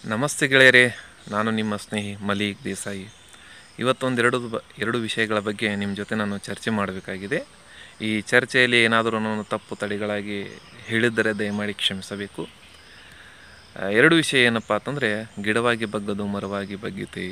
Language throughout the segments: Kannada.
ನಮಸ್ತೆ ಗೆಳೆಯರೇ ನಾನು ನಿಮ್ಮ ಸ್ನೇಹಿ ಮಲೀಕ್ ದೇಸಾಯಿ ಇವತ್ತೊಂದೆರಡು ಬ ಎರಡು ವಿಷಯಗಳ ಬಗ್ಗೆ ನಿಮ್ಮ ಜೊತೆ ನಾನು ಚರ್ಚೆ ಮಾಡಬೇಕಾಗಿದೆ ಈ ಚರ್ಚೆಯಲ್ಲಿ ಏನಾದರೂ ನಾನು ತಪ್ಪು ತಡೆಗಳಾಗಿ ಹೇಳಿದ್ದರೆ ದಯಮಾಡಿ ಕ್ಷಮಿಸಬೇಕು ಆ, ಎರಡು ವಿಷಯ ಏನಪ್ಪ ಅಂತಂದರೆ ಗಿಡವಾಗಿ ಬಗ್ಗದು ಮರವಾಗಿ ಬಗ್ಗಿತೆ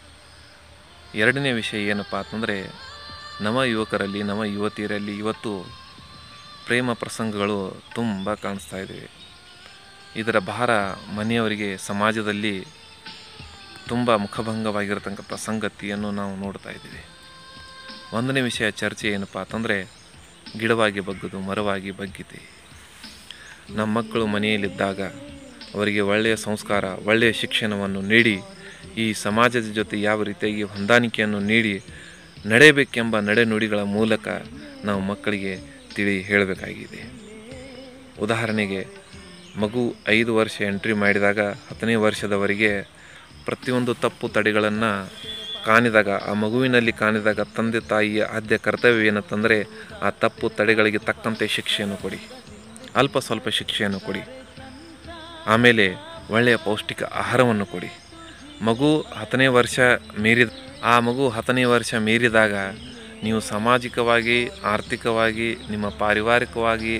ಎರಡನೇ ವಿಷಯ ಏನಪ್ಪ ಅಂತಂದರೆ ನವ ಯುವಕರಲ್ಲಿ ನವ ಯುವತಿಯರಲ್ಲಿ ಇವತ್ತು ಪ್ರೇಮ ಪ್ರಸಂಗಗಳು ತುಂಬ ಕಾಣಿಸ್ತಾ ಇವೆ ಇದರ ಭಾರ ಮನೆಯವರಿಗೆ ಸಮಾಜದಲ್ಲಿ ತುಂಬ ಮುಖಭಂಗವಾಗಿರತಕ್ಕಂಥ ಸಂಗತಿಯನ್ನು ನಾವು ನೋಡ್ತಾ ಇದ್ದೀವಿ ಒಂದನೇ ವಿಷಯ ಚರ್ಚೆ ಏನಪ್ಪ ಅಂತಂದರೆ ಗಿಡವಾಗಿ ಬಗ್ಗದು ಮರವಾಗಿ ಬಗ್ಗಿದೆ ನಮ್ಮ ಮಕ್ಕಳು ಮನೆಯಲ್ಲಿದ್ದಾಗ ಅವರಿಗೆ ಒಳ್ಳೆಯ ಸಂಸ್ಕಾರ ಒಳ್ಳೆಯ ಶಿಕ್ಷಣವನ್ನು ನೀಡಿ ಈ ಸಮಾಜದ ಜೊತೆ ಯಾವ ರೀತಿಯಾಗಿ ಹೊಂದಾಣಿಕೆಯನ್ನು ನೀಡಿ ನಡೆಯಬೇಕೆಂಬ ನಡೆನುಡಿಗಳ ಮೂಲಕ ನಾವು ಮಕ್ಕಳಿಗೆ ತಿಳಿ ಹೇಳಬೇಕಾಗಿದೆ ಉದಾಹರಣೆಗೆ ಮಗು ಐದು ವರ್ಷ ಎಂಟ್ರಿ ಮಾಡಿದಾಗ ಹತ್ತನೇ ವರ್ಷದವರೆಗೆ ಪ್ರತಿಯೊಂದು ತಪ್ಪು ತಡೆಗಳನ್ನು ಕಾಣಿದಾಗ ಆ ಮಗುವಿನಲ್ಲಿ ಕಾಣಿದಾಗ ತಂದೆ ತಾಯಿಯ ಆದ್ಯ ಕರ್ತವ್ಯ ಏನಂತಂದರೆ ಆ ತಪ್ಪು ತಡೆಗಳಿಗೆ ತಕ್ಕಂತೆ ಶಿಕ್ಷೆಯನ್ನು ಕೊಡಿ ಅಲ್ಪ ಸ್ವಲ್ಪ ಶಿಕ್ಷೆಯನ್ನು ಕೊಡಿ ಆಮೇಲೆ ಒಳ್ಳೆಯ ಪೌಷ್ಟಿಕ ಆಹಾರವನ್ನು ಕೊಡಿ ಮಗು ಹತ್ತನೇ ವರ್ಷ ಮೀರಿದ ಆ ಮಗು ಹತ್ತನೇ ವರ್ಷ ಮೀರಿದಾಗ ನೀವು ಸಾಮಾಜಿಕವಾಗಿ ಆರ್ಥಿಕವಾಗಿ ನಿಮ್ಮ ಪಾರಿವಾರಿಕವಾಗಿ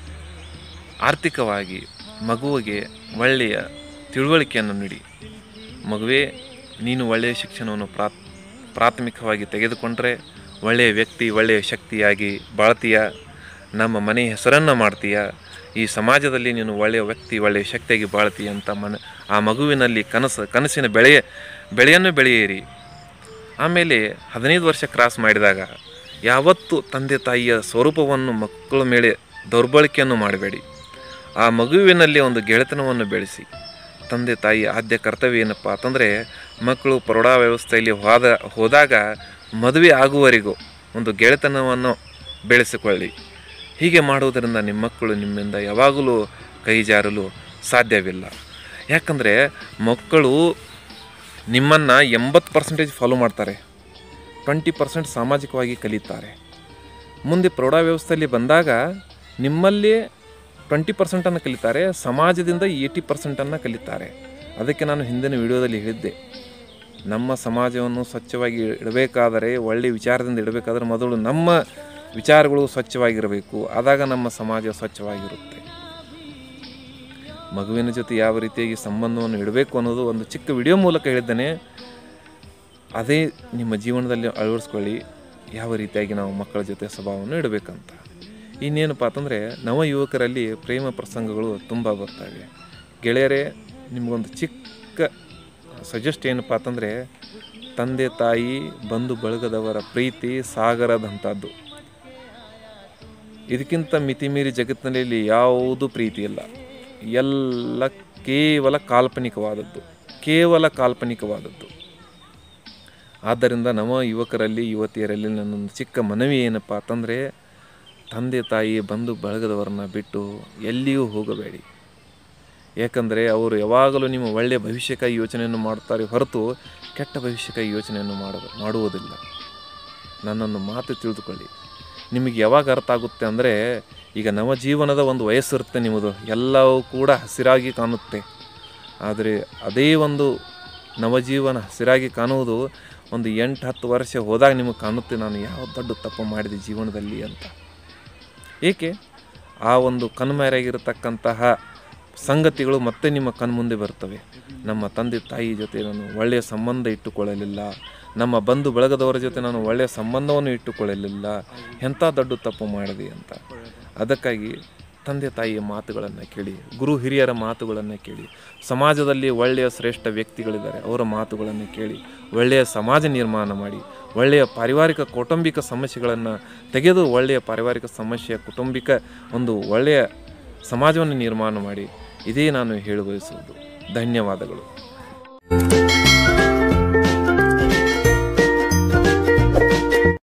ಆರ್ಥಿಕವಾಗಿ ಮಗುವಿಗೆ ಒಳ್ಳೆಯ ತಿಳುವಳಿಕೆಯನ್ನು ನೀಡಿ ಮಗುವೇ ನೀನು ಒಳ್ಳೆಯ ಶಿಕ್ಷಣವನ್ನು ಪ್ರಾತ್ ಪ್ರಾಥಮಿಕವಾಗಿ ತೆಗೆದುಕೊಂಡರೆ ಒಳ್ಳೆಯ ವ್ಯಕ್ತಿ ಒಳ್ಳೆಯ ಶಕ್ತಿಯಾಗಿ ಬಾಳ್ತೀಯ ನಮ್ಮ ಮನೆ ಹೆಸರನ್ನು ಮಾಡ್ತೀಯ ಈ ಸಮಾಜದಲ್ಲಿ ನೀನು ಒಳ್ಳೆಯ ವ್ಯಕ್ತಿ ಒಳ್ಳೆಯ ಶಕ್ತಿಯಾಗಿ ಬಾಳ್ತೀಯ ಅಂತ ಮನ ಆ ಮಗುವಿನಲ್ಲಿ ಕನಸು ಕನಸಿನ ಬೆಳೆಯ ಬೆಳೆಯನ್ನು ಬೆಳೆಯಿರಿ ಆಮೇಲೆ ಹದಿನೈದು ವರ್ಷ ಕ್ರಾಸ್ ಮಾಡಿದಾಗ ಯಾವತ್ತೂ ತಂದೆ ತಾಯಿಯ ಸ್ವರೂಪವನ್ನು ಮಕ್ಕಳ ಮೇಲೆ ದೌರ್ಬಳಕೆಯನ್ನು ಮಾಡಬೇಡಿ ಆ ಮಗುವಿನಲ್ಲಿ ಒಂದು ಗೆಳೆತನವನ್ನು ಬೆಳೆಸಿ ತಂದೆ ತಾಯಿ ಆದ್ಯ ಕರ್ತವ್ಯ ಏನಪ್ಪ ಅಂತಂದರೆ ಮಕ್ಕಳು ಪ್ರೌಢ ವ್ಯವಸ್ಥೆಯಲ್ಲಿ ಹೋದ ಹೋದಾಗ ಮದುವೆ ಆಗುವವರೆಗೂ ಒಂದು ಗೆಳೆತನವನ್ನು ಬೆಳೆಸಿಕೊಳ್ಳಿ ಹೀಗೆ ಮಾಡುವುದರಿಂದ ನಿಮ್ಮ ಮಕ್ಕಳು ನಿಮ್ಮಿಂದ ಯಾವಾಗಲೂ ಕೈ ಜಾರಲು ಸಾಧ್ಯವಿಲ್ಲ ಯಾಕಂದರೆ ಮಕ್ಕಳು ನಿಮ್ಮನ್ನು ಎಂಬತ್ತು ಪರ್ಸೆಂಟೇಜ್ ಫಾಲೋ ಮಾಡ್ತಾರೆ ಟ್ವೆಂಟಿ ಪರ್ಸೆಂಟ್ ಸಾಮಾಜಿಕವಾಗಿ ಕಲಿತಾರೆ ಮುಂದೆ ಪ್ರೌಢ ವ್ಯವಸ್ಥೆಯಲ್ಲಿ ಬಂದಾಗ ನಿಮ್ಮಲ್ಲಿ ಟ್ವೆಂಟಿ ಪರ್ಸೆಂಟನ್ನು ಕಲಿತಾರೆ ಸಮಾಜದಿಂದ ಏಯ್ಟಿ ಪರ್ಸೆಂಟನ್ನು ಕಲಿತಾರೆ ಅದಕ್ಕೆ ನಾನು ಹಿಂದಿನ ವಿಡಿಯೋದಲ್ಲಿ ಹೇಳಿದ್ದೆ ನಮ್ಮ ಸಮಾಜವನ್ನು ಸ್ವಚ್ಛವಾಗಿ ಇಡಬೇಕಾದರೆ ಒಳ್ಳೆಯ ವಿಚಾರದಿಂದ ಇಡಬೇಕಾದ್ರೆ ಮೊದಲು ನಮ್ಮ ವಿಚಾರಗಳು ಸ್ವಚ್ಛವಾಗಿರಬೇಕು ಆದಾಗ ನಮ್ಮ ಸಮಾಜ ಸ್ವಚ್ಛವಾಗಿರುತ್ತೆ ಮಗುವಿನ ಜೊತೆ ಯಾವ ರೀತಿಯಾಗಿ ಸಂಬಂಧವನ್ನು ಇಡಬೇಕು ಅನ್ನೋದು ಒಂದು ಚಿಕ್ಕ ವಿಡಿಯೋ ಮೂಲಕ ಹೇಳಿದ್ದೇನೆ ಅದೇ ನಿಮ್ಮ ಜೀವನದಲ್ಲಿ ಅಳವಡಿಸ್ಕೊಳ್ಳಿ ಯಾವ ರೀತಿಯಾಗಿ ನಾವು ಮಕ್ಕಳ ಜೊತೆ ಸ್ವಭಾವವನ್ನು ಇಡಬೇಕಂತ ಇನ್ನೇನಪ್ಪ ಅಂತಂದರೆ ನವ ಯುವಕರಲ್ಲಿ ಪ್ರೇಮ ಪ್ರಸಂಗಗಳು ತುಂಬ ಬರ್ತವೆ ಗೆಳೆಯರೇ ನಿಮಗೊಂದು ಚಿಕ್ಕ ಸಜೆಸ್ಟ್ ಏನಪ್ಪ ಅಂತಂದರೆ ತಂದೆ ತಾಯಿ ಬಂಧು ಬಳಗದವರ ಪ್ರೀತಿ ಸಾಗರದಂಥದ್ದು ಇದಕ್ಕಿಂತ ಮಿತಿಮೀರಿ ಜಗತ್ತಿನಲ್ಲಿ ಯಾವುದೂ ಪ್ರೀತಿ ಇಲ್ಲ ಎಲ್ಲ ಕೇವಲ ಕಾಲ್ಪನಿಕವಾದದ್ದು ಕೇವಲ ಕಾಲ್ಪನಿಕವಾದದ್ದು ಆದ್ದರಿಂದ ನವ ಯುವಕರಲ್ಲಿ ಯುವತಿಯರಲ್ಲಿ ನನ್ನೊಂದು ಚಿಕ್ಕ ಮನವಿ ಏನಪ್ಪ ಅಂತಂದರೆ ತಂದೆ ತಾಯಿ ಬಂಧು ಬಳಗದವರನ್ನ ಬಿಟ್ಟು ಎಲ್ಲಿಯೂ ಹೋಗಬೇಡಿ ಏಕೆಂದರೆ ಅವರು ಯಾವಾಗಲೂ ನಿಮ್ಮ ಒಳ್ಳೆಯ ಭವಿಷ್ಯಕ್ಕಾಗಿ ಯೋಚನೆಯನ್ನು ಮಾಡುತ್ತಾರೆ ಹೊರತು ಕೆಟ್ಟ ಭವಿಷ್ಯಕ್ಕಾಗಿ ಯೋಚನೆಯನ್ನು ಮಾಡ ಮಾಡುವುದಿಲ್ಲ ನನ್ನೊಂದು ಮಾತು ತಿಳಿದುಕೊಳ್ಳಿ ನಿಮಗೆ ಯಾವಾಗ ಅರ್ಥ ಆಗುತ್ತೆ ಅಂದರೆ ಈಗ ನವಜೀವನದ ಒಂದು ವಯಸ್ಸಿರುತ್ತೆ ನಿಮ್ಮದು ಎಲ್ಲವೂ ಕೂಡ ಹಸಿರಾಗಿ ಕಾಣುತ್ತೆ ಆದರೆ ಅದೇ ಒಂದು ನವಜೀವನ ಹಸಿರಾಗಿ ಕಾಣುವುದು ಒಂದು ಎಂಟು ಹತ್ತು ವರ್ಷ ಹೋದಾಗ ನಿಮಗೆ ಕಾಣುತ್ತೆ ನಾನು ಯಾವ ದೊಡ್ಡ ತಪ್ಪು ಮಾಡಿದೆ ಜೀವನದಲ್ಲಿ ಅಂತ ಏಕೆ ಆ ಒಂದು ಕಣ್ಮರೆಯಾಗಿರತಕ್ಕಂತಹ ಸಂಗತಿಗಳು ಮತ್ತೆ ನಿಮ್ಮ ಕಣ್ಮುಂದೆ ಬರ್ತವೆ ನಮ್ಮ ತಂದೆ ತಾಯಿ ಜೊತೆ ನಾನು ಒಳ್ಳೆಯ ಸಂಬಂಧ ಇಟ್ಟುಕೊಳ್ಳಲಿಲ್ಲ ನಮ್ಮ ಬಂಧು ಬಳಗದವರ ಜೊತೆ ನಾನು ಒಳ್ಳೆಯ ಸಂಬಂಧವನ್ನು ಇಟ್ಟುಕೊಳ್ಳಲಿಲ್ಲ ಎಂಥ ದೊಡ್ಡ ತಪ್ಪು ಮಾಡಿದೆ ಅಂತ ಅದಕ್ಕಾಗಿ ತಂದೆ ತಾಯಿಯ ಮಾತುಗಳನ್ನು ಕೇಳಿ ಗುರು ಹಿರಿಯರ ಮಾತುಗಳನ್ನು ಕೇಳಿ ಸಮಾಜದಲ್ಲಿ ಒಳ್ಳೆಯ ಶ್ರೇಷ್ಠ ವ್ಯಕ್ತಿಗಳಿದ್ದಾರೆ ಅವರ ಮಾತುಗಳನ್ನು ಕೇಳಿ ಒಳ್ಳೆಯ ಸಮಾಜ ನಿರ್ಮಾಣ ಮಾಡಿ ಒಳ್ಳೆಯ ಪಾರಿವಾರಿಕ ಕೌಟುಂಬಿಕ ಸಮಸ್ಯೆಗಳನ್ನು ತೆಗೆದು ಒಳ್ಳೆಯ ಪಾರಿವಾರಿಕ ಸಮಸ್ಯೆ ಕುಟುಂಬಿಕ ಒಂದು ಒಳ್ಳೆಯ ಸಮಾಜವನ್ನು ನಿರ್ಮಾಣ ಮಾಡಿ ಇದೇ ನಾನು ಹೇಳ ಬಯಸುವುದು ಧನ್ಯವಾದಗಳು